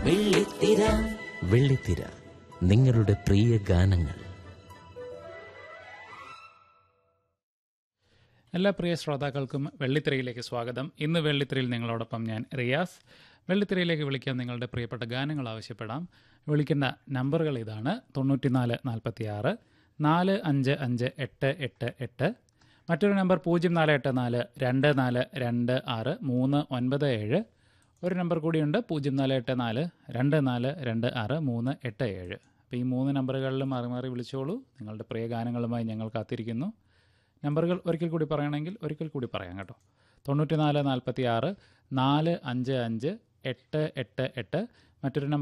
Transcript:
വെള്ളിത്തിര വെള്ളിത്തിര നിങ്ങളുടെ പ്രിയ ഗാനങ്ങൾ എല്ലാ പ്രിയ ശ്രോതാക്കൾക്കും വെള്ളിത്തിരയിലേക്ക് സ്വാഗതം ഇന്ന് വെള്ളിത്തിരയിൽ നിങ്ങളോടൊപ്പം ഞാൻ റിയാസ് വെള്ളിത്തിരയിലേക്ക് വിളിക്കാൻ നിങ്ങളുടെ പ്രിയപ്പെട്ട ഗാനങ്ങൾ ആവശ്യപ്പെടാം വിളിക്കേണ്ട നമ്പറുകൾ ഇതാണ് തൊണ്ണൂറ്റിനാല് നാൽപ്പത്തി ആറ് നാല് അഞ്ച് അഞ്ച് എട്ട് എട്ട് എട്ട് മറ്റൊരു നമ്പർ പൂജ്യം നാല് എട്ട് നാല് രണ്ട് നാല് രണ്ട് ആറ് മൂന്ന് ഒൻപത് ഏഴ് ഒരു നമ്പർ കൂടിയുണ്ട് പൂജ്യം നാല് എട്ട് നാല് രണ്ട് നാല് രണ്ട് ആറ് മൂന്ന് എട്ട് ഏഴ് അപ്പോൾ ഈ മൂന്ന് നമ്പറുകളിൽ മാറി മാറി വിളിച്ചോളൂ നിങ്ങളുടെ പ്രിയ ഗാനങ്ങളുമായി ഞങ്ങൾ കാത്തിരിക്കുന്നു നമ്പറുകൾ ഒരിക്കൽ കൂടി പറയണമെങ്കിൽ ഒരിക്കൽ കൂടി പറയാം കേട്ടോ തൊണ്ണൂറ്റി നാല് നാൽപ്പത്തി ആറ് നാല് അഞ്ച് അഞ്ച് എട്ട് എട്ട് എട്ട് മറ്റൊരു നമ്പർ